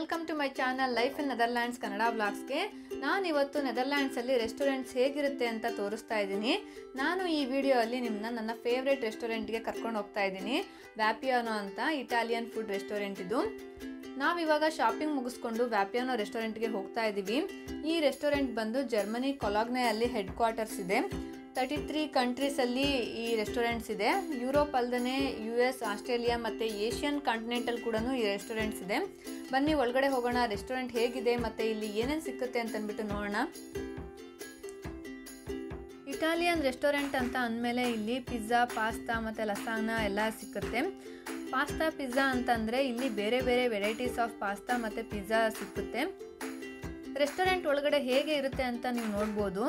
welcome to my channel life in Netherlands Kannada ಬ್ಲಾಗ್ಸ್ಗೆ ನಾನು ಇವತ್ತು ನೆದರ್ಲ್ಯಾಂಡ್ಸಲ್ಲಿ ರೆಸ್ಟೋರೆಂಟ್ಸ್ ಹೇಗಿರುತ್ತೆ ಅಂತ ತೋರಿಸ್ತಾ ಇದ್ದೀನಿ ನಾನು ಈ ವಿಡಿಯೋಲ್ಲಿ ನಿಮ್ಮನ್ನ ನನ್ನ ಫೇವ್ರೆಟ್ ರೆಸ್ಟೋರೆಂಟ್ಗೆ ಕರ್ಕೊಂಡು ಹೋಗ್ತಾ ಇದ್ದೀನಿ ವ್ಯಾಪಿಯಾನೋ ಅಂತ ಇಟಾಲಿಯನ್ ಫುಡ್ ರೆಸ್ಟೋರೆಂಟ್ ಇದು ನಾವಿವಾಗ ಶಾಪಿಂಗ್ ಮುಗಿಸ್ಕೊಂಡು ವ್ಯಾಪಿಯಾನೋ ರೆಸ್ಟೋರೆಂಟ್ಗೆ ಹೋಗ್ತಾ ಇದ್ದೀವಿ ಈ ರೆಸ್ಟೋರೆಂಟ್ ಬಂದು ಜರ್ಮನಿ ಕೊಲಾಗ್ನೆಯಲ್ಲಿ ಹೆಡ್ ಕ್ವಾರ್ಟರ್ಸ್ ಇದೆ ತರ್ಟಿ ತ್ರೀ ಕಂಟ್ರೀಸಲ್ಲಿ ಈ ರೆಸ್ಟೋರೆಂಟ್ಸ್ ಇದೆ ಯುರೋಪ್ ಅಲ್ಲದೆ ಯು ಎಸ್ ಆಸ್ಟ್ರೇಲಿಯಾ ಮತ್ತು ಏಷ್ಯನ್ ಕಾಂಟಿನೆಂಟಲ್ ಕೂಡ ಈ ರೆಸ್ಟೋರೆಂಟ್ಸ್ ಇದೆ ಬನ್ನಿ ಒಳಗಡೆ ಹೋಗೋಣ ರೆಸ್ಟೋರೆಂಟ್ ಹೇಗಿದೆ ಮತ್ತು ಇಲ್ಲಿ ಏನೇನು ಸಿಕ್ಕುತ್ತೆ ಅಂತ ಅಂದ್ಬಿಟ್ಟು ನೋಡೋಣ ಇಟಾಲಿಯನ್ ರೆಸ್ಟೋರೆಂಟ್ ಅಂತ ಅಂದಮೇಲೆ ಇಲ್ಲಿ ಪಿಜ್ಜಾ ಪಾಸ್ತಾ ಮತ್ತು ಲಸಾನ ಎಲ್ಲ ಸಿಕ್ಕುತ್ತೆ ಪಾಸ್ತಾ ಪಿಜ್ಜಾ ಅಂತಂದರೆ ಇಲ್ಲಿ ಬೇರೆ ಬೇರೆ ವೆರೈಟೀಸ್ ಆಫ್ ಪಾಸ್ತಾ ಮತ್ತು ಪಿಜ್ಜಾ ಸಿಕ್ಕುತ್ತೆ ರೆಸ್ಟೋರೆಂಟ್ ಒಳಗಡೆ ಹೇಗೆ ಇರುತ್ತೆ ಅಂತ ನೀವು ನೋಡ್ಬೋದು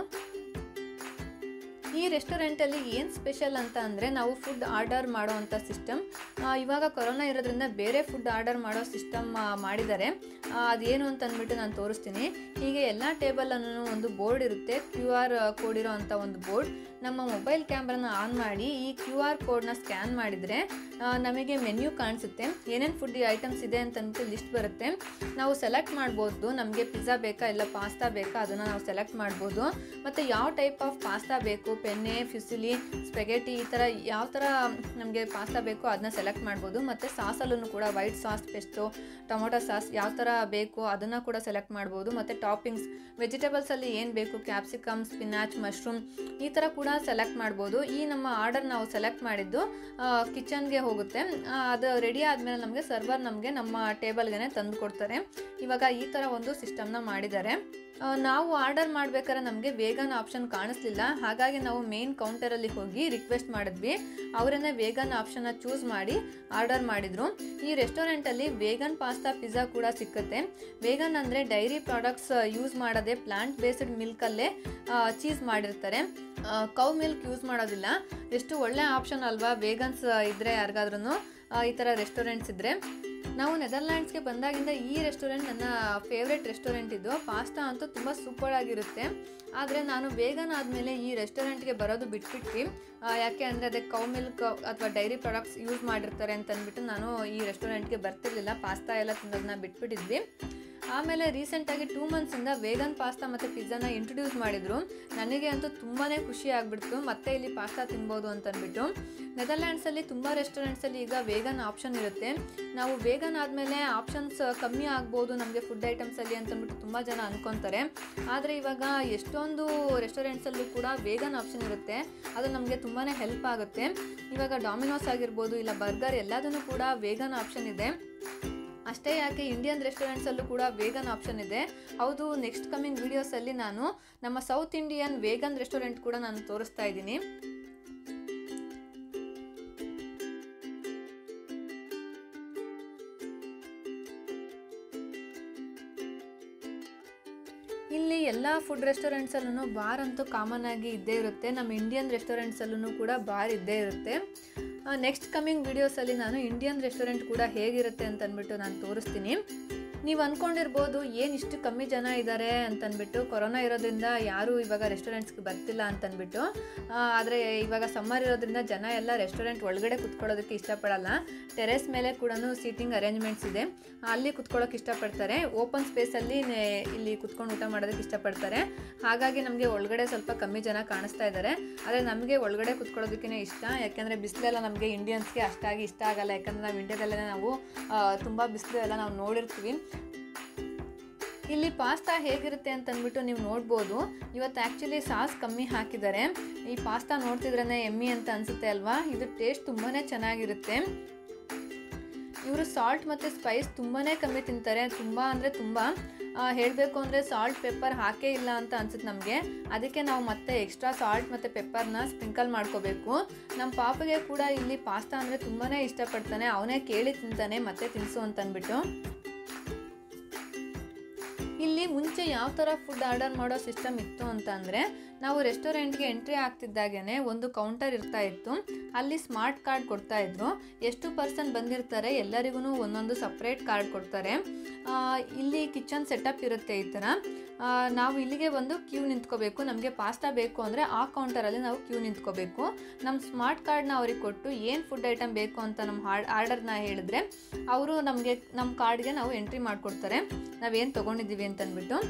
ಈ ರೆಸ್ಟೋರೆಂಟಲ್ಲಿ ಏನು ಸ್ಪೆಷಲ್ ಅಂತ ಅಂದರೆ ನಾವು ಫುಡ್ ಆರ್ಡರ್ ಮಾಡೋ ಅಂಥ ಸಿಸ್ಟಮ್ ಇವಾಗ ಕೊರೋನಾ ಇರೋದ್ರಿಂದ ಬೇರೆ ಫುಡ್ ಆರ್ಡರ್ ಮಾಡೋ ಸಿಸ್ಟಮ್ ಮಾಡಿದ್ದಾರೆ ಅದೇನು ಅಂತ ಅಂದ್ಬಿಟ್ಟು ನಾನು ತೋರಿಸ್ತೀನಿ ಹೀಗೆ ಎಲ್ಲ ಟೇಬಲನ್ನು ಒಂದು ಬೋರ್ಡ್ ಇರುತ್ತೆ ಕ್ಯೂ ಆರ್ ಕೋಡ್ ಇರೋ ಅಂಥ ಒಂದು ಬೋರ್ಡ್ ನಮ್ಮ ಮೊಬೈಲ್ ಕ್ಯಾಮ್ರಾನ ಆನ್ ಮಾಡಿ ಈ ಕ್ಯೂ ಆರ್ ಕೋಡ್ನ ಸ್ಕ್ಯಾನ್ ಮಾಡಿದರೆ ನಮಗೆ ಮೆನ್ಯೂ ಕಾಣಿಸುತ್ತೆ ಏನೇನು ಫುಡ್ ಐಟಮ್ಸ್ ಇದೆ ಅಂತ ಅಂದ್ಬಿಟ್ಟು ಲಿಸ್ಟ್ ಬರುತ್ತೆ ನಾವು ಸೆಲೆಕ್ಟ್ ಮಾಡ್ಬೋದು ನಮಗೆ ಪಿಜ್ಜಾ ಬೇಕಾ ಇಲ್ಲ ಪಾಸ್ತಾ ಬೇಕಾ ಅದನ್ನು ನಾವು ಸೆಲೆಕ್ಟ್ ಮಾಡ್ಬೋದು ಮತ್ತು ಯಾವ ಟೈಪ್ ಆಫ್ ಪಾಸ್ತಾ ಬೇಕು ಪೆನ್ನೆ ಫ್ಯುಸಿಲಿ ಸ್ಪೆಗೆಟಿ ಈ ಥರ ಯಾವ ಥರ ನಮಗೆ ಪಾಸ್ತಾ ಬೇಕೋ ಅದನ್ನ ಸೆಲೆಕ್ಟ್ ಮಾಡ್ಬೋದು ಮತ್ತು ಸಾಸಲ್ಲೂ ಕೂಡ white sauce pesto tomato sauce ಯಾವ ಥರ ಬೇಕು ಅದನ್ನು ಕೂಡ ಸೆಲೆಕ್ಟ್ ಮಾಡ್ಬೋದು ಮತ್ತು ಟಾಪಿಂಗ್ಸ್ ವೆಜಿಟೇಬಲ್ಸಲ್ಲಿ ಏನು ಬೇಕು ಕ್ಯಾಪ್ಸಿಕಮ್ ಸ್ಪಿನಾಚ್ ಮಶ್ರೂಮ್ ಈ ಥರ ಕೂಡ ಸೆಲೆಕ್ಟ್ ಮಾಡ್ಬೋದು ಈ ನಮ್ಮ ಆರ್ಡರ್ ನಾವು ಸೆಲೆಕ್ಟ್ ಮಾಡಿದ್ದು ಕಿಚನ್ಗೆ ಹೋಗುತ್ತೆ ಅದು ರೆಡಿ ಆದಮೇಲೆ ನಮಗೆ ಸರ್ವರ್ ನಮಗೆ ನಮ್ಮ ಟೇಬಲ್ಗೆ ತಂದು ಕೊಡ್ತಾರೆ ಇವಾಗ ಈ ಥರ ಒಂದು ಸಿಸ್ಟಮ್ನ ಮಾಡಿದ್ದಾರೆ ನಾವು ಆರ್ಡರ್ ಮಾಡ್ಬೇಕಾದ್ರೆ ನಮಗೆ ವೇಗನ್ ಆಪ್ಷನ್ ಕಾಣಿಸ್ಲಿಲ್ಲ ಹಾಗಾಗಿ ನಾವು ಮೇನ್ ಕೌಂಟರಲ್ಲಿ ಹೋಗಿ ರಿಕ್ವೆಸ್ಟ್ ಮಾಡಿದ್ವಿ ಅವರನ್ನೇ ವೇಗನ್ ಆಪ್ಷನ್ನ ಚೂಸ್ ಮಾಡಿ ಆರ್ಡರ್ ಮಾಡಿದರು ಈ ರೆಸ್ಟೋರೆಂಟಲ್ಲಿ ವೇಗನ್ ಪಾಸ್ತಾ ಪಿಜ್ಜಾ ಕೂಡ ಸಿಕ್ಕುತ್ತೆ ವೇಗನ್ ಅಂದರೆ ಡೈರಿ ಪ್ರಾಡಕ್ಟ್ಸ್ ಯೂಸ್ ಮಾಡದೆ ಪ್ಲಾಂಟ್ ಬೇಸ್ಡ್ ಮಿಲ್ಕಲ್ಲೇ ಚೀಸ್ ಮಾಡಿರ್ತಾರೆ ಕೌ ಮಿಲ್ಕ್ ಯೂಸ್ ಮಾಡೋದಿಲ್ಲ ಎಷ್ಟು ಒಳ್ಳೆ ಆಪ್ಷನ್ ಅಲ್ವಾ ವೇಗನ್ಸ್ ಇದ್ದರೆ ಯಾರಿಗಾದ್ರೂ ಈ ಥರ ರೆಸ್ಟೋರೆಂಟ್ಸ್ ಇದ್ದರೆ ನಾವು ನೆದರ್ಲ್ಯಾಂಡ್ಸ್ಗೆ ಬಂದಾಗಿಂದ ಈ ರೆಸ್ಟೋರೆಂಟ್ ನನ್ನ ಫೇವ್ರೆಟ್ ರೆಸ್ಟೋರೆಂಟ್ ಇದು ಪಾಸ್ತಾ ಅಂತೂ ತುಂಬ ಸೂಪರ್ ಆಗಿರುತ್ತೆ ಆದರೆ ನಾನು ವೇಗನ್ ಆದಮೇಲೆ ಈ ರೆಸ್ಟೋರೆಂಟ್ಗೆ ಬರೋದು ಬಿಟ್ಬಿಟ್ವಿ ಯಾಕೆ ಅಂದರೆ ಅದಕ್ಕೆ ಕೌ ಮಿಲ್ಕ್ ಅಥವಾ ಡೈರಿ ಪ್ರಾಡಕ್ಟ್ಸ್ ಯೂಸ್ ಮಾಡಿರ್ತಾರೆ ಅಂತ ಅಂದ್ಬಿಟ್ಟು ನಾನು ಈ ರೆಸ್ಟೋರೆಂಟ್ಗೆ ಬರ್ತಿರ್ಲಿಲ್ಲ ಪಾಸ್ತಾ ಎಲ್ಲ ತಿನ್ನೋದನ್ನ ಬಿಟ್ಬಿಟ್ಟಿದ್ವಿ ಆಮೇಲೆ ರೀಸೆಂಟಾಗಿ ಟೂ ಮಂತ್ಸಿಂದ ವೇಗನ್ ಪಾಸ್ತಾ ಮತ್ತು ಪಿಜ್ಜಾನ ಇಂಟ್ರೊಡ್ಯೂಸ್ ಮಾಡಿದರು ನನಗೆ ಅಂತೂ ತುಂಬಾ ಖುಷಿ ಆಗಿಬಿಡ್ತು ಮತ್ತೆ ಇಲ್ಲಿ ಪಾಸ್ತಾ ತಿನ್ಬೋದು ಅಂತ ಅಂದ್ಬಿಟ್ಟು ನೆದರ್ಲ್ಯಾಂಡ್ಸಲ್ಲಿ ತುಂಬ ರೆಸ್ಟೋರೆಂಟ್ಸಲ್ಲಿ ಈಗ ವೇಗನ್ ಆಪ್ಷನ್ ಇರುತ್ತೆ ನಾವು ವೇಗನ್ ಆದಮೇಲೆ ಆಪ್ಷನ್ಸ್ ಕಮ್ಮಿ ಆಗ್ಬೋದು ನಮಗೆ ಫುಡ್ ಐಟಮ್ಸಲ್ಲಿ ಅಂತ ಅಂದ್ಬಿಟ್ಟು ತುಂಬ ಜನ ಅನ್ಕೊತಾರೆ ಆದರೆ ಇವಾಗ ಎಷ್ಟೊಂದು ರೆಸ್ಟೋರೆಂಟ್ಸಲ್ಲೂ ಕೂಡ ವೇಗನ್ ಆಪ್ಷನ್ ಇರುತ್ತೆ ಅದು ನಮಗೆ ತುಂಬಾ ಹೆಲ್ಪ್ ಆಗುತ್ತೆ ಇವಾಗ ಡಾಮಿನೋಸ್ ಆಗಿರ್ಬೋದು ಇಲ್ಲ ಬರ್ಗರ್ ಎಲ್ಲದನ್ನು ಕೂಡ ವೇಗನ್ ಆಪ್ಷನ್ ಇದೆ ಅಷ್ಟೇ ಯಾಕೆ ಇಂಡಿಯನ್ ರೆಸ್ಟೋರೆಂಟ್ಸಲ್ಲೂ ಕೂಡ ವೇಗನ್ ಆಪ್ಷನ್ ಇದೆ ಹೌದು ನೆಕ್ಸ್ಟ್ ಕಮಿಂಗ್ ವೀಡಿಯೋಸಲ್ಲಿ ನಾನು ನಮ್ಮ ಸೌತ್ ಇಂಡಿಯನ್ ವೇಗನ್ ರೆಸ್ಟೋರೆಂಟ್ ಕೂಡ ನಾನು ತೋರಿಸ್ತಾ ಇದ್ದೀನಿ ಇಲ್ಲಿ ಎಲ್ಲ ಫುಡ್ ರೆಸ್ಟೋರೆಂಟ್ಸಲ್ಲೂ ಬಾರ್ ಅಂತೂ ಕಾಮನ್ ಆಗಿ ಇದ್ದೇ ಇರುತ್ತೆ ನಮ್ಮ ಇಂಡಿಯನ್ ರೆಸ್ಟೋರೆಂಟ್ಸಲ್ಲೂ ಕೂಡ ಬಾರ್ ಇದ್ದೇ ಇರುತ್ತೆ ನೆಕ್ಸ್ಟ್ ಕಮಿಂಗ್ ವೀಡಿಯೋಸಲ್ಲಿ ನಾನು ಇಂಡಿಯನ್ ರೆಸ್ಟೋರೆಂಟ್ ಕೂಡ ಹೇಗಿರುತ್ತೆ ಅಂತ ಅಂದ್ಬಿಟ್ಟು ನಾನು ತೋರಿಸ್ತೀನಿ ನೀವು ಅಂದ್ಕೊಂಡಿರ್ಬೋದು ಏನು ಇಷ್ಟು ಕಮ್ಮಿ ಜನ ಇದ್ದಾರೆ ಅಂತಂದ್ಬಿಟ್ಟು ಕೊರೋನಾ ಇರೋದ್ರಿಂದ ಯಾರೂ ಇವಾಗ ರೆಸ್ಟೋರೆಂಟ್ಸ್ಗೆ ಬರ್ತಿಲ್ಲ ಅಂತಂದ್ಬಿಟ್ಟು ಆದರೆ ಇವಾಗ ಸಮ್ಮರ್ ಇರೋದ್ರಿಂದ ಜನ ಎಲ್ಲ ರೆಸ್ಟೋರೆಂಟ್ ಒಳಗಡೆ ಕುತ್ಕೊಳ್ಳೋದಕ್ಕೆ ಇಷ್ಟಪಡಲ್ಲ ಟೆರೆಸ್ ಮೇಲೆ ಕೂಡ ಸೀಟಿಂಗ್ ಅರೇಂಜ್ಮೆಂಟ್ಸ್ ಇದೆ ಅಲ್ಲಿ ಕುತ್ಕೊಳ್ಳೋಕೆ ಇಷ್ಟಪಡ್ತಾರೆ ಓಪನ್ ಸ್ಪೇಸಲ್ಲಿ ಇಲ್ಲಿ ಕುತ್ಕೊಂಡು ಊಟ ಮಾಡೋದಕ್ಕೆ ಇಷ್ಟಪಡ್ತಾರೆ ಹಾಗಾಗಿ ನಮಗೆ ಒಳಗಡೆ ಸ್ವಲ್ಪ ಕಮ್ಮಿ ಜನ ಕಾಣಿಸ್ತಾ ಇದ್ದಾರೆ ಆದರೆ ನಮಗೆ ಒಳಗಡೆ ಕುತ್ಕೊಳ್ಳೋದಕ್ಕೇ ಇಷ್ಟ ಯಾಕೆಂದರೆ ಬಿಸಿಲೆಲ್ಲ ನಮಗೆ ಇಂಡಿಯನ್ಸ್ಗೆ ಅಷ್ಟಾಗಿ ಇಷ್ಟ ಆಗಲ್ಲ ಯಾಕಂದರೆ ನಾವು ಇಂಡಿಯಾದಲ್ಲೇ ನಾವು ತುಂಬ ಬಿಸಿಲು ಎಲ್ಲ ನಾವು ನೋಡಿರ್ತೀವಿ ಇಲ್ಲಿ ಪಾಸ್ತಾ ಹೇಗಿರುತ್ತೆ ಅಂತ ಅಂದ್ಬಿಟ್ಟು ನೀವು ನೋಡ್ಬೋದು ಇವತ್ತು ಆ್ಯಕ್ಚುಲಿ ಸಾಸ್ ಕಮ್ಮಿ ಹಾಕಿದ್ದಾರೆ ಈ ಪಾಸ್ತಾ ನೋಡ್ತಿದ್ರೇ ಎಮ್ಮಿ ಅಂತ ಅನಿಸುತ್ತೆ ಅಲ್ವಾ ಇದು ಟೇಸ್ಟ್ ತುಂಬಾ ಚೆನ್ನಾಗಿರುತ್ತೆ ಇವರು ಸಾಲ್ಟ್ ಮತ್ತು ಸ್ಪೈಸ್ ತುಂಬಾ ಕಮ್ಮಿ ತಿಂತಾರೆ ತುಂಬ ಅಂದರೆ ತುಂಬ ಹೇಳಬೇಕು ಅಂದರೆ ಸಾಲ್ಟ್ ಪೆಪ್ಪರ್ ಹಾಕೇ ಇಲ್ಲ ಅಂತ ಅನ್ಸುತ್ತೆ ನಮಗೆ ಅದಕ್ಕೆ ನಾವು ಮತ್ತೆ ಎಕ್ಸ್ಟ್ರಾ ಸಾಲ್ಟ್ ಮತ್ತು ಪೆಪ್ಪರ್ನ ಸ್ಪ್ರಿಂಕಲ್ ಮಾಡ್ಕೋಬೇಕು ನಮ್ಮ ಪಾಪಗೆ ಕೂಡ ಇಲ್ಲಿ ಪಾಸ್ತಾ ಅಂದರೆ ತುಂಬಾ ಇಷ್ಟಪಡ್ತಾನೆ ಅವನೇ ಕೇಳಿ ತಿಂತಾನೆ ಮತ್ತೆ ತಿನ್ಸು ಅಂತ ಅಂದ್ಬಿಟ್ಟು ಇಲ್ಲಿ ಮುಂಚೆ ಯಾವ ಥರ ಫುಡ್ ಆರ್ಡರ್ ಮಾಡೋ ಸಿಸ್ಟಮ್ ಇತ್ತು ಅಂತ ಅಂದರೆ ನಾವು ರೆಸ್ಟೋರೆಂಟ್ಗೆ ಎಂಟ್ರಿ ಆಗ್ತಿದ್ದಾಗೇ ಒಂದು ಕೌಂಟರ್ ಇರ್ತಾ ಇತ್ತು ಅಲ್ಲಿ ಸ್ಮಾರ್ಟ್ ಕಾರ್ಡ್ ಕೊಡ್ತಾ ಇದ್ರು ಎಷ್ಟು ಪರ್ಸನ್ ಬಂದಿರ್ತಾರೆ ಎಲ್ಲರಿಗೂ ಒಂದೊಂದು ಸಪ್ರೇಟ್ ಕಾರ್ಡ್ ಕೊಡ್ತಾರೆ ಆ, ಇಲ್ಲಿ ಕಿಚನ್ ಸೆಟಪ್ ಇರುತ್ತೆ ಈ ಥರ ಆ, ನಾವು ಇಲ್ಲಿಗೆ ಒಂದು ಕ್ಯೂ ನಿಂತ್ಕೋಬೇಕು ನಮಗೆ ಪಾಸ್ತಾ ಬೇಕು ಅಂದರೆ ಆ ಕೌಂಟರಲ್ಲಿ ನಾವು ಕ್ಯೂ ನಿಂತ್ಕೋಬೇಕು ನಮ್ಮ ಸ್ಮಾರ್ಟ್ ಕಾರ್ಡ್ನ ಅವ್ರಿಗೆ ಕೊಟ್ಟು ಏನು ಫುಡ್ ಐಟಮ್ ಬೇಕು ಅಂತ ನಮ್ಮ ಹಾಡ್ ಆರ್ಡರ್ನ ಹೇಳಿದ್ರೆ ಅವರು ನಮಗೆ ನಮ್ಮ ಕಾರ್ಡ್ಗೆ ನಾವು ಎಂಟ್ರಿ ಮಾಡಿಕೊಡ್ತಾರೆ ನಾವೇನು ತೊಗೊಂಡಿದ್ದೀವಿ ಅಂತಂದ್ಬಿಟ್ಟು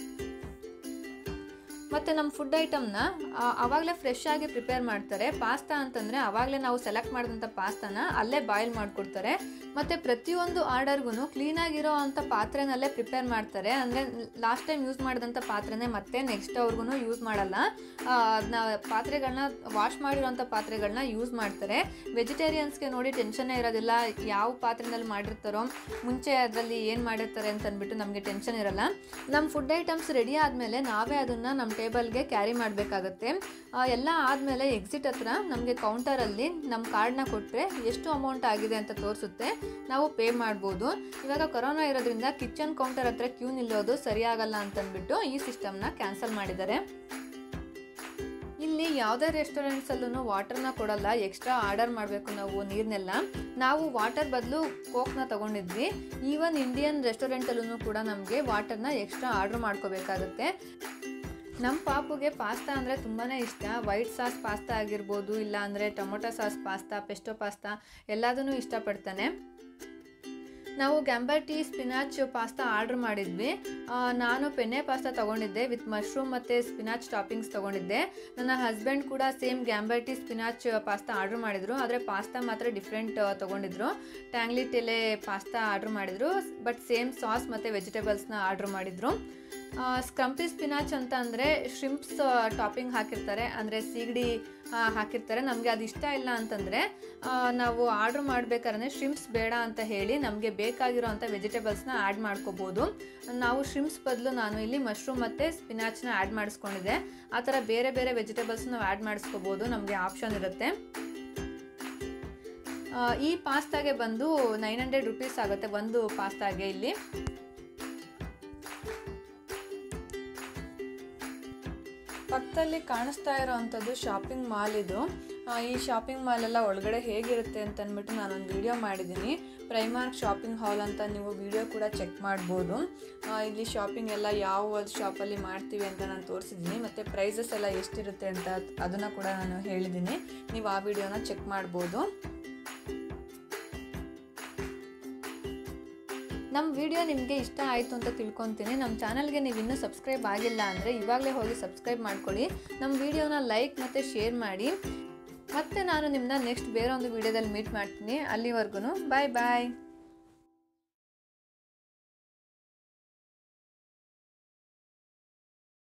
ಮತ್ತು ನಮ್ಮ ಫುಡ್ ಐಟಮ್ನ ಆವಾಗಲೇ ಫ್ರೆಶ್ ಆಗಿ ಪ್ರಿಪೇರ್ ಮಾಡ್ತಾರೆ ಪಾಸ್ತಾ ಅಂತಂದರೆ ಆವಾಗಲೇ ನಾವು ಸೆಲೆಕ್ಟ್ ಮಾಡಿದಂಥ ಪಾಸ್ತಾನ ಅಲ್ಲೇ ಬಾಯ್ಲ್ ಮಾಡಿಕೊಡ್ತಾರೆ ಮತ್ತು ಪ್ರತಿಯೊಂದು ಆರ್ಡರ್ಗೂ ಕ್ಲೀನಾಗಿರೋ ಅಂಥ ಪಾತ್ರೆನಲ್ಲೇ ಪ್ರಿಪೇರ್ ಮಾಡ್ತಾರೆ ಅಂದರೆ ಲಾಸ್ಟ್ ಟೈಮ್ ಯೂಸ್ ಮಾಡಿದಂಥ ಪಾತ್ರೆನೇ ಮತ್ತೆ ನೆಕ್ಸ್ಟ್ ಅವ್ರಿಗೂ ಯೂಸ್ ಮಾಡಲ್ಲ ಅದನ್ನ ಪಾತ್ರೆಗಳನ್ನ ವಾಶ್ ಮಾಡಿರೋಂಥ ಪಾತ್ರೆಗಳನ್ನ ಯೂಸ್ ಮಾಡ್ತಾರೆ ವೆಜಿಟೇರಿಯನ್ಸ್ಗೆ ನೋಡಿ ಟೆನ್ಷನ್ನೇ ಇರೋದಿಲ್ಲ ಯಾವ ಪಾತ್ರೆನಲ್ಲಿ ಮಾಡಿರ್ತಾರೋ ಮುಂಚೆ ಅದರಲ್ಲಿ ಏನು ಮಾಡಿರ್ತಾರೆ ಅಂತ ಅಂದ್ಬಿಟ್ಟು ನಮಗೆ ಟೆನ್ಷನ್ ಇರಲ್ಲ ನಮ್ಮ ಫುಡ್ ಐಟಮ್ಸ್ ರೆಡಿ ಆದಮೇಲೆ ನಾವೇ ಅದನ್ನು ನಮ್ಮ ಟೇಬಲ್ಗೆ ಕ್ಯಾರಿ ಮಾಡಬೇಕಾಗತ್ತೆ ಎಲ್ಲ ಆದಮೇಲೆ ಎಕ್ಸಿಟ್ ಹತ್ರ ನಮಗೆ ಕೌಂಟರಲ್ಲಿ ನಮ್ಮ ಕಾರ್ಡ್ನ ಕೊಟ್ಟರೆ ಎಷ್ಟು ಅಮೌಂಟ್ ಆಗಿದೆ ಅಂತ ತೋರಿಸುತ್ತೆ ನಾವು ಪೇ ಮಾಡ್ಬೋದು ಇವಾಗ ಕೊರೋನಾ ಇರೋದ್ರಿಂದ ಕಿಚನ್ ಕೌಂಟರ್ ಹತ್ರ ಕ್ಯೂ ನಿಲ್ಲೋದು ಸರಿಯಾಗಲ್ಲ ಅಂತಂದ್ಬಿಟ್ಟು ಈ ಸಿಸ್ಟಮ್ನ ಕ್ಯಾನ್ಸಲ್ ಮಾಡಿದ್ದಾರೆ ಇಲ್ಲಿ ಯಾವುದೇ ರೆಸ್ಟೋರೆಂಟ್ಸಲ್ಲೂ ವಾಟರ್ನ ಕೊಡಲ್ಲ ಎಕ್ಸ್ಟ್ರಾ ಆರ್ಡರ್ ಮಾಡಬೇಕು ನಾವು ನೀರನ್ನೆಲ್ಲ ನಾವು ವಾಟರ್ ಬದಲು ಕೋಕ್ನ ತೊಗೊಂಡಿದ್ವಿ ಈವನ್ ಇಂಡಿಯನ್ ರೆಸ್ಟೋರೆಂಟಲ್ಲೂ ಕೂಡ ನಮಗೆ ವಾಟರ್ನ ಎಕ್ಸ್ಟ್ರಾ ಆರ್ಡ್ರ್ ಮಾಡ್ಕೋಬೇಕಾಗುತ್ತೆ ನಮ್ಮ ಪಾಪುಗೆ ಪಾಸ್ತಾ ಅಂದರೆ ತುಂಬಾ ಇಷ್ಟ ವೈಟ್ ಸಾಸ್ ಪಾಸ್ತಾ ಆಗಿರ್ಬೋದು ಇಲ್ಲ ಅಂದರೆ tomato sauce pasta pesto pasta ಎಲ್ಲದನ್ನೂ ಇಷ್ಟಪಡ್ತಾನೆ ನಾವು ಗ್ಯಾಂಬರ್ಟಿ ಸ್ಪಿನಾಚ್ ಪಾಸ್ತಾ ಆರ್ಡ್ರ್ ಮಾಡಿದ್ವಿ ಆ, ನಾನು ಪೆನ್ನೆ ಪಾಸ್ತಾ ತೊಗೊಂಡಿದ್ದೆ ವಿತ್ ಮಶ್ರೂಮ್ ಮತ್ತು ಸ್ಪಿನಾಚ್ ಟಾಪಿಂಗ್ಸ್ ತೊಗೊಂಡಿದ್ದೆ ನನ್ನ ಹಸ್ಬೆಂಡ್ ಕೂಡ ಸೇಮ್ ಗ್ಯಾಂಬರ್ಟಿ ಸ್ಪಿನಾಚ್ ಪಾಸ್ತಾ ಆರ್ಡ್ರ್ ಮಾಡಿದರು ಆದರೆ ಪಾಸ್ತಾ ಮಾತ್ರ ಡಿಫ್ರೆಂಟ್ ತೊಗೊಂಡಿದ್ರು ಟ್ಯಾಂಗ್ಲಿ ಟೆಲೆ ಪಾಸ್ತಾ ಆರ್ಡ್ರ್ ಮಾಡಿದರು ಬಟ್ ಸೇಮ್ ಸಾಸ್ ಮತ್ತು ವೆಜಿಟೇಬಲ್ಸ್ನ ಆರ್ಡ್ರ್ ಮಾಡಿದರು ಸ್ಕ್ರಂಪಿ ಸ್ಪಿನಾಚ್ ಅಂತ ಅಂದರೆ ಶ್ರಿಂಪ್ಸ್ ಟಾಪಿಂಗ್ ಹಾಕಿರ್ತಾರೆ ಅಂದರೆ ಸೀಗಡಿ ಆ, ಹಾಕಿರ್ತಾರೆ ನಮಗೆ ಅದು ಇಷ್ಟ ಇಲ್ಲ ಅಂತಂದರೆ ನಾವು ಆರ್ಡ್ರ್ ಮಾಡಬೇಕಾದ್ರೆ ಶ್ರಿಂಪ್ಸ್ ಬೇಡ ಅಂತ ಹೇಳಿ ನಮಗೆ ಬೇಕಾಗಿರೋ ಅಂಥ ವೆಜಿಟೇಬಲ್ಸ್ನ ಆ್ಯಡ್ ಮಾಡ್ಕೋಬೋದು ನಾವು ಶ್ರಿಂಪ್ಸ್ ಬದಲು ನಾನು ಇಲ್ಲಿ ಮಶ್ರೂಮ್ ಮತ್ತು ಸ್ಪಿನಾಚ್ನ ಆ್ಯಡ್ ಮಾಡಿಸ್ಕೊಂಡಿದ್ದೆ ಆ ಥರ ಬೇರೆ ಬೇರೆ ವೆಜಿಟೇಬಲ್ಸ್ ನಾವು ಆ್ಯಡ್ ಮಾಡಿಸ್ಕೋಬೋದು ನಮಗೆ ಆಪ್ಷನ್ ಇರುತ್ತೆ ಆ, ಈ ಪಾಸ್ತಾಗೆ ಬಂದು ನೈನ್ ಹಂಡ್ರೆಡ್ ರುಪೀಸ್ ಆಗುತ್ತೆ ಒಂದು ಪಾಸ್ತಾಗೆ ಇಲ್ಲಿ ಪಕ್ಕದಲ್ಲಿ ಕಾಣಿಸ್ತಾ ಇರೋ ಅಂಥದ್ದು ಶಾಪಿಂಗ್ ಮಾಲ್ ಇದು ಆ, ಈ ಶಾಪಿಂಗ್ ಮಾಲ್ ಎಲ್ಲ ಒಳಗಡೆ ಹೇಗಿರುತ್ತೆ ಅಂತ ಅಂದ್ಬಿಟ್ಟು ನಾನೊಂದು ವಿಡಿಯೋ ಮಾಡಿದ್ದೀನಿ ಪ್ರೈಮಾರ್ಕ್ ಶಾಪಿಂಗ್ ಹಾಲ್ ಅಂತ ನೀವು ವಿಡಿಯೋ ಕೂಡ ಚೆಕ್ ಮಾಡ್ಬೋದು ಆ, ಇಲ್ಲಿ ಶಾಪಿಂಗ್ ಎಲ್ಲ ಯಾವ ಶಾಪಲ್ಲಿ ಮಾಡ್ತೀವಿ ಅಂತ ನಾನು ತೋರಿಸಿದ್ದೀನಿ ಮತ್ತು ಪ್ರೈಸಸ್ ಎಲ್ಲ ಎಷ್ಟಿರುತ್ತೆ ಅಂತ ಅದನ್ನು ಕೂಡ ನಾನು ಹೇಳಿದ್ದೀನಿ ನೀವು ಆ ವಿಡಿಯೋನ ಚೆಕ್ ಮಾಡ್ಬೋದು ನಮ್ಮ ವಿಡಿಯೋ ನಿಮಗೆ ಇಷ್ಟ ಆಯಿತು ಅಂತ ತಿಳ್ಕೊತೀನಿ ನಮ್ಮ ಚಾನಲ್ಗೆ ನೀವು ಇನ್ನೂ ಸಬ್ಸ್ಕ್ರೈಬ್ ಆಗಿಲ್ಲ ಅಂದರೆ ಇವಾಗಲೇ ಹೋಗಿ ಸಬ್ಸ್ಕ್ರೈಬ್ ಮಾಡ್ಕೊಳ್ಳಿ ನಮ್ಮ ವಿಡಿಯೋನ ಲೈಕ್ ಮತ್ತು ಶೇರ್ ಮಾಡಿ ಮತ್ತೆ ನಾನು ನಿಮ್ಮನ್ನ ನೆಕ್ಸ್ಟ್ ಬೇರೆ ಒಂದು ವಿಡಿಯೋದಲ್ಲಿ ಮೀಟ್ ಮಾಡ್ತೀನಿ ಅಲ್ಲಿವರೆಗೂ ಬಾಯ್ ಬಾಯ್